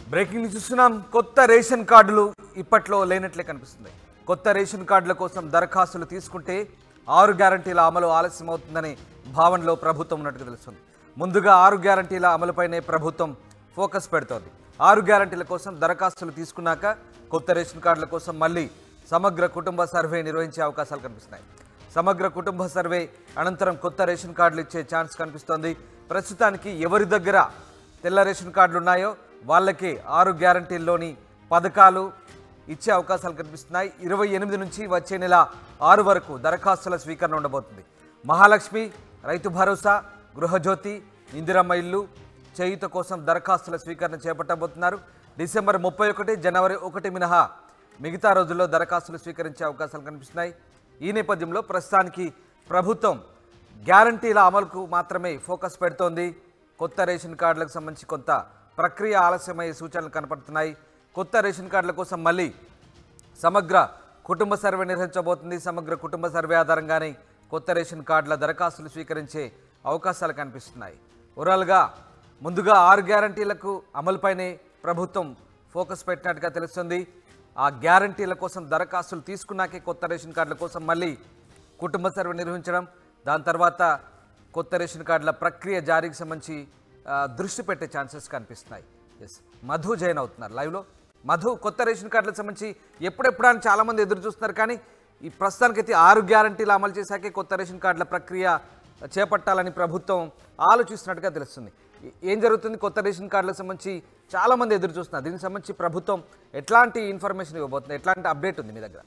breaking news చూస్తున్నాం కొత్త ration కార్డులు ఇప్పట్లో లేనట్లే కనిపిస్తుంది కొత్త రేషన్ కార్డుల కోసం దరఖాస్తులు తీసుకుంటే ఆరు గ్యారంటీల అమలు ఆలస్యం అవుతుందనే భావనలో ప్రభుత్వం ఉన్నట్టుగా తెలుస్తుంది ముందుగా ఆరు గ్యారంటీల అమలుపైనే ప్రభుత్వం ఫోకస్ పెడుతోంది ఆరు గ్యారంటీల కోసం దరఖాస్తులు తీసుకున్నాక కొత్త రేషన్ కార్డుల కోసం మళ్ళీ సమగ్ర కుటుంబ సర్వే నిర్వహించే అవకాశాలు కనిపిస్తున్నాయి సమగ్ర కుటుంబ సర్వే అనంతరం కొత్త రేషన్ కార్డులు ఇచ్చే ఛాన్స్ కనిపిస్తోంది ప్రస్తుతానికి ఎవరి దగ్గర తెల్ల రేషన్ కార్డులు ఉన్నాయో వాళ్ళకి ఆరు గ్యారంటీల్లోని పథకాలు ఇచ్చే అవకాశాలు కనిపిస్తున్నాయి ఇరవై ఎనిమిది నుంచి వచ్చే నెల ఆరు వరకు దరఖాస్తుల స్వీకరణ ఉండబోతుంది మహాలక్ష్మి రైతు భరోసా గృహజ్యోతి ఇందిరమ్మ ఇల్లు చేయుత కోసం దరఖాస్తుల స్వీకరణ చేపట్టబోతున్నారు డిసెంబర్ ముప్పై ఒకటి జనవరి ఒకటి మినహా మిగతా రోజుల్లో దరఖాస్తులు స్వీకరించే అవకాశాలు కనిపిస్తున్నాయి ఈ నేపథ్యంలో ప్రస్తుతానికి ప్రభుత్వం గ్యారంటీల అమలుకు మాత్రమే ఫోకస్ పెడుతోంది కొత్త రేషన్ కార్డులకు సంబంధించి కొంత ప్రక్రియ ఆలస్యమయ్యే సూచనలు కనపడుతున్నాయి కొత్త రేషన్ కార్డుల కోసం మళ్ళీ సమగ్ర కుటుంబ సర్వే నిర్వహించబోతుంది సమగ్ర కుటుంబ సర్వే ఆధారంగానే కొత్త రేషన్ కార్డుల దరఖాస్తులు స్వీకరించే అవకాశాలు కనిపిస్తున్నాయి ఓవరాల్గా ముందుగా ఆరు గ్యారంటీలకు అమలుపైనే ప్రభుత్వం ఫోకస్ పెట్టినట్టుగా తెలుస్తుంది ఆ గ్యారంటీల కోసం దరఖాస్తులు తీసుకున్నాకే కొత్త రేషన్ కార్డుల కోసం మళ్ళీ కుటుంబ సర్వే నిర్వహించడం దాని తర్వాత కొత్త రేషన్ కార్డుల ప్రక్రియ జారీకి సంబంధించి ఆ, దృష్టి పెట్టే ఛాన్సెస్ కనిపిస్తున్నాయి ఎస్ మధు జైన్ అవుతున్నారు లైవ్లో మధు కొత్త రేషన్ కార్డులకు సంబంధించి ఎప్పుడెప్పుడు అని చాలామంది ఎదురు చూస్తున్నారు కానీ ఈ ప్రస్తుతానికైతే ఆరు గ్యారంటీలు అమలు చేశాకే కొత్త రేషన్ కార్డుల ప్రక్రియ చేపట్టాలని ప్రభుత్వం ఆలోచిస్తున్నట్టుగా తెలుస్తుంది ఏ- ఏం జరుగుతుంది కొత్త రేషన్ కార్డులకు సంబంధించి చాలామంది ఎదురు చూస్తున్నారు దీనికి సంబంధించి ప్రభుత్వం ఎట్లాంటి ఇన్ఫర్మేషన్ ఇవ్వబోతుంది ఎట్లాంటి అప్డేట్ ఉంది మీ దగ్గర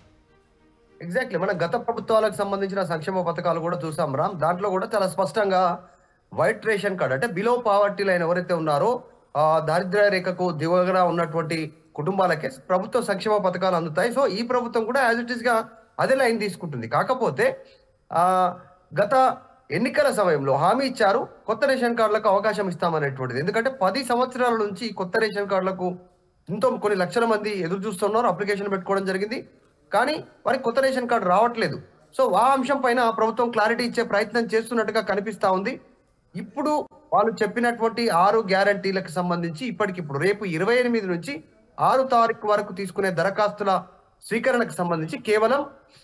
ఎగ్జాక్ట్లీ మనం గత ప్రభుత్వాలకు సంబంధించిన సంక్షేమ పథకాలు కూడా చూసాం రామ్ దాంట్లో కూడా చాలా స్పష్టంగా వైట్ రేషన్ కార్డ్ అంటే బిలో పావర్టీ లైన్ ఎవరైతే ఉన్నారో ఆ దారిద్ర్య రేఖకు దిగువగా ఉన్నటువంటి కుటుంబాలకే ప్రభుత్వ సంక్షేమ పథకాలు అందుతాయి సో ఈ ప్రభుత్వం కూడా యాజ్ ఇట్ ఈస్ గా అదే లైన్ తీసుకుంటుంది కాకపోతే ఆ గత ఎన్నికల సమయంలో హామీ ఇచ్చారు కొత్త రేషన్ కార్డులకు అవకాశం ఇస్తామనేటువంటిది ఎందుకంటే పది సంవత్సరాల నుంచి ఈ కొత్త రేషన్ కార్డులకు ఎంతో కొన్ని లక్షల మంది ఎదురు చూస్తున్నారు అప్లికేషన్ పెట్టుకోవడం జరిగింది కానీ వారికి కొత్త రేషన్ కార్డు రావట్లేదు సో ఆ అంశం పైన ప్రభుత్వం క్లారిటీ ఇచ్చే ప్రయత్నం చేస్తున్నట్టుగా కనిపిస్తా ఉంది ఇప్పుడు వాళ్ళు చెప్పినటువంటి ఆరు గ్యారంటీలకు సంబంధించి ఇప్పటికిప్పుడు రేపు ఇరవై ఎనిమిది నుంచి ఆరు తారీఖు వరకు తీసుకునే దరఖాస్తుల స్వీకరణకు సంబంధించి కేవలం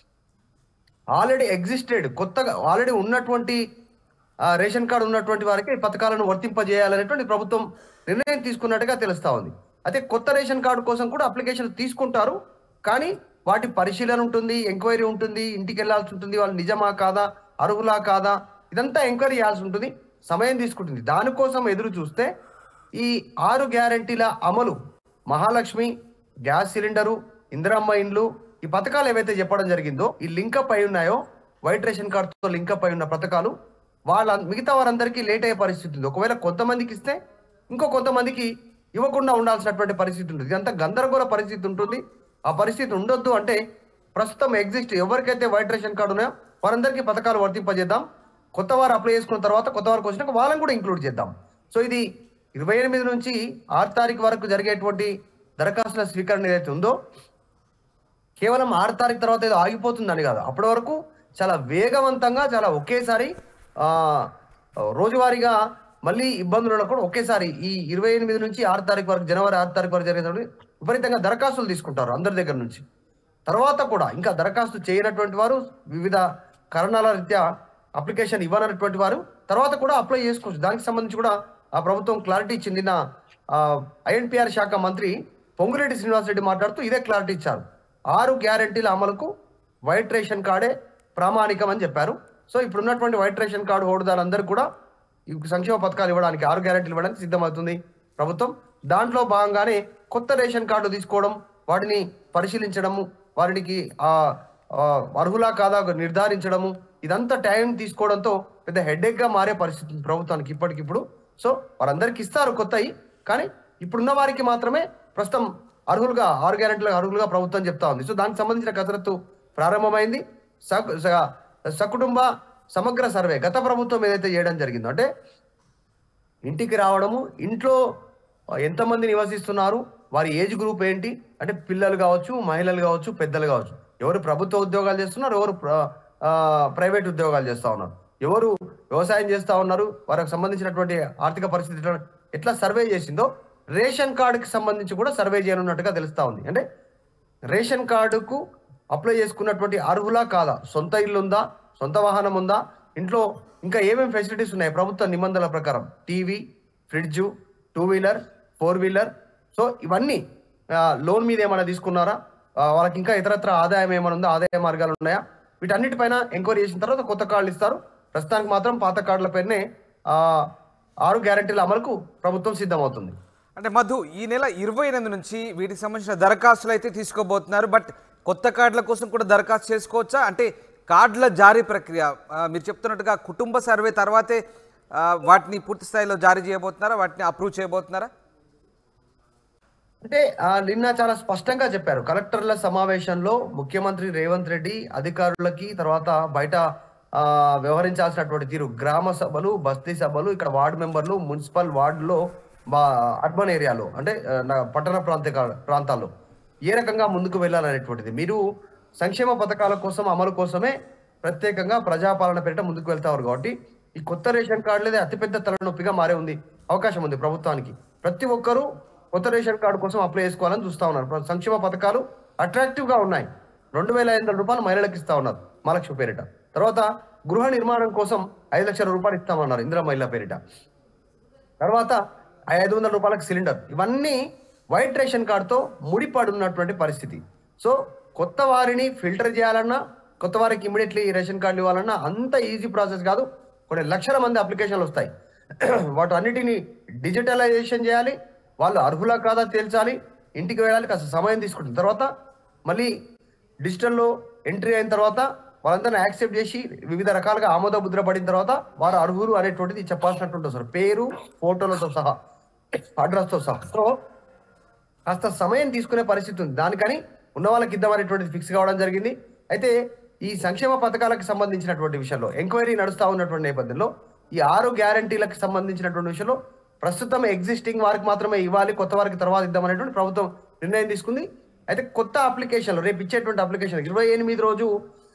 ఆల్రెడీ ఎగ్జిస్టెడ్ కొత్తగా ఆల్రెడీ ఉన్నటువంటి ఆ, రేషన్ కార్డు ఉన్నటువంటి వారికి ఈ పథకాలను వర్తింపజేయాలనేటువంటి ప్రభుత్వం నిర్ణయం తీసుకున్నట్టుగా తెలుస్తా ఉంది అయితే కొత్త రేషన్ కార్డు కోసం కూడా అప్లికేషన్ తీసుకుంటారు కానీ వాటి పరిశీలన ఉంటుంది ఎంక్వైరీ ఉంటుంది ఇంటికి వెళ్ళాల్సి ఉంటుంది వాళ్ళు నిజమా కాదా అర్హులా కాదా ఇదంతా ఎంక్వైరీ చేయాల్సి ఉంటుంది సమయం తీసుకుంటుంది దానికోసం ఎదురు చూస్తే ఈ ఆరు గ్యారంటీల అమలు మహాలక్ష్మి గ్యాస్ సిలిండరు ఇందిరమ్మ ఇండ్లు ఈ పథకాలు ఏవైతే చెప్పడం జరిగిందో ఈ లింకప్ అయి ఉన్నాయో వైట్ రేషన్ కార్డుతో లింకప్ అయి ఉన్న పథకాలు వాళ్ళ మిగతా వారందరికీ లేట్ అయ్యే పరిస్థితి ఉంది ఒకవేళ కొంతమందికి ఇస్తే ఇంకో కొంతమందికి ఇవ్వకుండా ఉండాల్సినటువంటి పరిస్థితి ఉంటుంది ఇదంతా గందరగోళ పరిస్థితి ఉంటుంది ఆ పరిస్థితి ఉండొద్దు అంటే ప్రస్తుతం ఎగ్జిస్ట్ ఎవరికైతే వైట్ రేషన్ కార్డు ఉన్నాయో వారందరికీ పథకాలు వర్తింపజేద్దాం కొత్త వారు అప్లై చేసుకున్న తర్వాత కొత్త వారికి వచ్చినాక వాళ్ళని కూడా ఇంక్లూడ్ చేద్దాం సో ఇది ఇరవై ఎనిమిది నుంచి ఆరు తారీఖు వరకు జరిగేటువంటి దరఖాస్తుల స్వీకరణ ఏదైతే ఉందో కేవలం ఆరు తారీఖు తర్వాత ఏదో ఆగిపోతుందని కాదు అప్పటి వరకు చాలా వేగవంతంగా చాలా ఒకేసారి ఆ, రోజువారీగా మళ్ళీ ఇబ్బందులు ఉన్నా కూడా ఒకేసారి ఈ ఇరవై ఎనిమిది నుంచి ఆరు తారీఖు వరకు జనవరి ఆరు తారీఖు వరకు జరిగేటప్పుడు విపరీతంగా దరఖాస్తులు తీసుకుంటారు అందరి దగ్గర నుంచి తర్వాత కూడా ఇంకా దరఖాస్తు చేయనటువంటి వారు వివిధ కారణాల రీత్యా అప్లికేషన్ ఇవ్వనటువంటి వారు తర్వాత కూడా అప్లై చేసుకోవచ్చు దానికి సంబంధించి కూడా ఆ ప్రభుత్వం క్లారిటీ ఇచ్చింది నా ఐఎన్పిఆర్ శాఖ మంత్రి పొంగురెడ్డి శ్రీనివాసరెడ్డి మాట్లాడుతూ ఇదే క్లారిటీ ఇచ్చారు ఆరు గ్యారంటీల అమలుకు వైట్ రేషన్ కార్డే ప్రామాణికం అని చెప్పారు సో ఇప్పుడు ఉన్నటువంటి వైట్ రేషన్ కార్డు హోల్డర్లందరూ కూడా ఈ సంక్షేమ పథకాలు ఇవ్వడానికి ఆరు గ్యారెంటీలు ఇవ్వడానికి సిద్ధమవుతుంది ప్రభుత్వం దాంట్లో భాగంగానే కొత్త రేషన్ కార్డు తీసుకోవడం వాటిని పరిశీలించడము వారికి ఆ ఆ, అర్హులా కాదా నిర్ధారించడము ఇదంతా టైం తీసుకోవడంతో పెద్ద హెడేక్ గా మారే పరిస్థితి ఉంది ప్రభుత్వానికి ఇప్పటికిప్పుడు సో వారందరికి ఇస్తారు కొత్తవి కానీ ఇప్పుడున్న వారికి మాత్రమే ప్రస్తుతం అర్హులుగా ఆరు గ్యారెంటీలకు అర్హులుగా ప్రభుత్వం చెప్తా ఉంది సో దానికి సంబంధించిన కసరత్తు ప్రారంభమైంది స- స- సకుటుంబ సమగ్ర సర్వే గత ప్రభుత్వం ఏదైతే చేయడం జరిగిందో అంటే ఇంటికి రావడము ఇంట్లో ఎంతమంది నివసిస్తున్నారు వారి ఏజ్ గ్రూప్ ఏంటి అంటే పిల్లలు కావచ్చు మహిళలు కావచ్చు పెద్దలు కావచ్చు ఎవరు ప్రభుత్వ ఉద్యోగాలు చేస్తున్నారు ఎవరు ప్ర- ఆ, ప్రైవేట్ ఉద్యోగాలు చేస్తా ఉన్నారు ఎవరు వ్యవసాయం చేస్తా ఉన్నారు వారికి సంబంధించినటువంటి ఆర్థిక పరిస్థితి ఎట్లా- ఎట్లా సర్వే చేసిందో రేషన్ కార్డుకి సంబంధించి కూడా సర్వే చేయనున్నట్టుగా తెలుస్తా ఉంది అంటే రేషన్ కార్డుకు అప్లై చేసుకున్నటువంటి అర్హులా కాదా సొంత ఇల్లు ఉందా సొంత వాహనం ఉందా ఇంట్లో ఇంకా ఏమేమి ఫెసిలిటీస్ ఉన్నాయి ప్రభుత్వ నిబంధనల ప్రకారం TV fridge two wheeler four wheeler so ఇవన్నీ లోన్ మీద ఏమైనా తీసుకున్నారా ఆ, వాళ్ళకి ఇంకా ఇతరత్ర ఆదాయం ఏమైనా ఉందా ఆదాయ మార్గాలు ఉన్నాయా వీటన్నిటిపైన ఎంక్వైరీ చేసిన తర్వాత కొత్త కార్డులు ఇస్తారు ప్రస్తుతానికి మాత్రం పాత కార్డుల పేరునే ఆ, ఆరు గ్యారెంటీల అమలుకు ప్రభుత్వం సిద్ధమవుతుంది అంటే మధు ఈ నెల ఇరవై ఎనిమిది నుంచి వీటికి సంబంధించిన దరఖాస్తులు అయితే తీసుకోబోతున్నారు బట్ కొత్త కార్డుల కోసం కూడా దరఖాస్తు చేసుకోవచ్చా అంటే కార్డుల జారీ ప్రక్రియ ఆ, మీరు చెప్తున్నట్టుగా కుటుంబ సర్వే తర్వాతే ఆ, వాటిని పూర్తి స్థాయిలో జారీ చేయబోతున్నారా వాటిని అప్రూవ్ చేయబోతున్నారా అంటే ఆ, నిన్న చాలా స్పష్టంగా చెప్పారు కలెక్టర్ల సమావేశంలో ముఖ్యమంత్రి రేవంత్ రెడ్డి అధికారులకి తర్వాత బయట ఆ, వ్యవహరించాల్సినటువంటి తీరు గ్రామ సభలు బస్తీ సభలు ఇక్కడ వార్డు మెంబర్లు మున్సిపల్ వార్డులో బా అర్బన్ ఏరియాలో అంటే ఆ, నా- పట్టణ ప్రాంత ప్రాంతాల్లో ఏ రకంగా ముందుకు వెళ్ళాలనేటువంటిది మీరు సంక్షేమ పథకాల కోసం అమలు కోసమే ప్రత్యేకంగా ప్రజాపాలన పేరిట ముందుకు వెళ్తారు కాబట్టి ఈ కొత్త రేషన్ కార్డులదే అతిపెద్ద తలనొప్పిగా మారే ఉంది అవకాశం ఉంది ప్రభుత్వానికి ప్రతి ఒక్కరూ కొత్త రేషన్ కార్డు కోసం అప్లై చేసుకోవాలని చూస్తా ఉన్నారు ప్ర- సంక్షేమ పథకాలు అట్రాక్టివ్ గా ఉన్నాయి రెండు వేల ఐదు వందల రూపాయలు మహిళలకు ఇస్తా ఉన్నారు మహాలక్ష్మి పేరిట తర్వాత గృహ నిర్మాణం కోసం ఐదు లక్షల రూపాయలు ఇస్తామన్నారు ఇందిరా మహిళ పేరిట తర్వాత ఐదు వందల రూపాయలకు సిలిండర్ ఇవన్నీ వైట్ రేషన్ కార్డుతో ముడిపడి ఉన్నటువంటి పరిస్థితి సో కొత్త వారిని ఫిల్టర్ చేయాలన్నా కొత్త వారికి ఇమీడియట్లీ రేషన్ కార్డు ఇవ్వాలన్నా అంత ఈజీ ప్రాసెస్ కాదు కొన్ని లక్షల మంది అప్లికేషన్లు వస్తాయి వాటి అన్నిటిని డిజిటలైజేషన్ చేయాలి వాళ్ళు అర్హులా కాదా తేల్చాలి ఇంటికి వెళ్ళాలి కాస్త సమయం తీసుకుంటుంది తర్వాత మళ్ళీ డిజిటల్లో ఎంట్రీ అయిన తర్వాత వాళ్ళందరినీ యాక్సెప్ట్ చేసి వివిధ రకాలుగా ఆమోద ముద్ర పడిన తర్వాత వారు అర్హులు అనేటువంటిది చెప్పాల్సినటువంటి సార్ పేరు ఫోటోలతో సహా అడ్రస్తో సహా సో కాస్త సమయం తీసుకునే పరిస్థితి ఉంది దానికని ఉన్న వాళ్ళకి ఇద్దామనేటువంటిది ఫిక్స్ కావడం జరిగింది అయితే ఈ సంక్షేమ పథకాలకు సంబంధించినటువంటి విషయంలో ఎంక్వైరీ నడుస్తా ఉన్నటువంటి నేపథ్యంలో ఈ ఆరు గ్యారంటీలకు సంబంధించినటువంటి విషయంలో ప్రస్తుతం ఎగ్జిస్టింగ్ వారికి మాత్రమే ఇవ్వాలి కొత్త వారికి తర్వాత ఇద్దామనేటువంటి ప్రభుత్వం నిర్ణయం తీసుకుంది అయితే కొత్త అప్లికేషన్లు రేపు ఇచ్చేటువంటి అప్లికేషన్ ఇరవై ఎనిమిది రోజు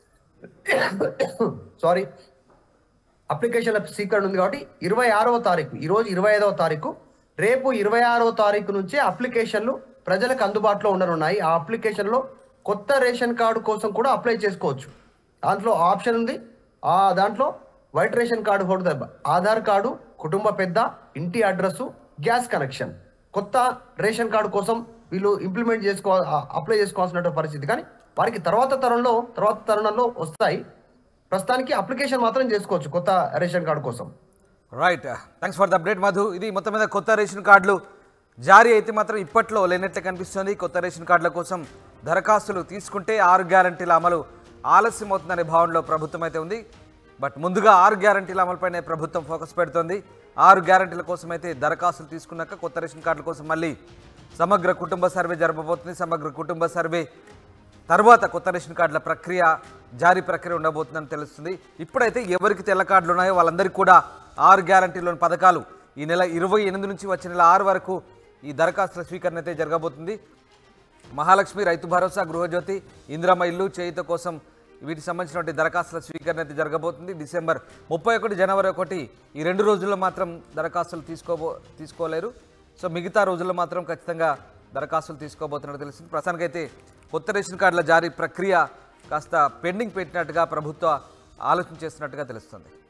సారీ అప్లికేషన్ల స్వీకరణ ఉంది కాబట్టి ఇరవై ఆరవ తారీఖు ఈ రోజు ఇరవై ఐదవ తారీఖు రేపు ఇరవై ఆరవ తారీఖు నుంచే అప్లికేషన్లు ప్రజలకు అందుబాటులో ఉండనున్నాయి ఆ అప్లికేషన్లో కొత్త రేషన్ కార్డు కోసం కూడా అప్లై చేసుకోవచ్చు దాంట్లో ఆప్షన్ ఉంది ఆ దాంట్లో white ration card holder Aadhaar card కుటుంబ పెద్ద ఇంటి అడ్రస్ గ్యాస్ కనెక్షన్ కొత్త రేషన్ కార్డు కోసం వీళ్ళు ఇంప్లిమెంట్ చేసుకో అప్లై చేసుకోవాల్సిన పరిస్థితి కానీ వారికి తర్వాత తరంలో తర్వాత తరుణంలో వస్తాయి ప్రస్తుతానికి అప్లికేషన్ మాత్రం చేసుకోవచ్చు కొత్త రేషన్ కార్డు కోసం right thanks for the update Madhu ఇది మొత్తం మీద కొత్త రేషన్ కార్డులు జారీ అయితే మాత్రం ఇప్పట్లో లేనట్లే కనిపిస్తుంది కొత్త రేషన్ కార్డుల కోసం దరఖాస్తులు తీసుకుంటే ఆరు గ్యారంటీల అమలు ఆలస్యం అవుతుందనే భావనలో ప్రభుత్వం అయితే ఉంది బట్ ముందుగా ఆరు గ్యారంటీల అమలుపైనే ప్రభుత్వం ఫోకస్ పెడుతోంది ఆరు గ్యారంటీల కోసం అయితే దరఖాస్తులు తీసుకున్నాక కొత్త రేషన్ కార్డుల కోసం మళ్ళీ సమగ్ర కుటుంబ సర్వే జరపబోతుంది సమగ్ర కుటుంబ సర్వే తర్వాత కొత్త రేషన్ కార్డుల ప్రక్రియ జారీ ప్రక్రియ ఉండబోతుందని తెలుస్తుంది ఇప్పుడైతే ఎవరికి తెల్ల కార్డులు ఉన్నాయో వాళ్ళందరికీ కూడా ఆరు గ్యారంటీలోని పథకాలు ఈ నెల ఇరవై ఎనిమిది నుంచి వచ్చే నెల ఆరు వరకు ఈ దరఖాస్తుల స్వీకరణ అయితే జరగబోతుంది మహాలక్ష్మి రైతు భరోసా గృహజ్యోతి ఇందిరమ్మ ఇల్లు చేయుత కోసం వీటికి సంబంధించినటువంటి దరఖాస్తుల స్వీకరణ అయితే జరగబోతుంది డిసెంబర్ ముప్పై ఒకటి జనవరి ఒకటి ఈ రెండు రోజుల్లో మాత్రం దరఖాస్తులు తీసుకోబో తీసుకోలేరు సో మిగతా రోజుల్లో మాత్రం ఖచ్చితంగా దరఖాస్తులు తీసుకోబోతున్నట్టు తెలుస్తుంది ప్రస్తుతానికైతే కొత్త రేషన్ కార్డుల జారీ ప్రక్రియ కాస్త పెండింగ్ పెట్టినట్టుగా ప్రభుత్వ ఆలోచన చేస్తున్నట్టుగా తెలుస్తుంది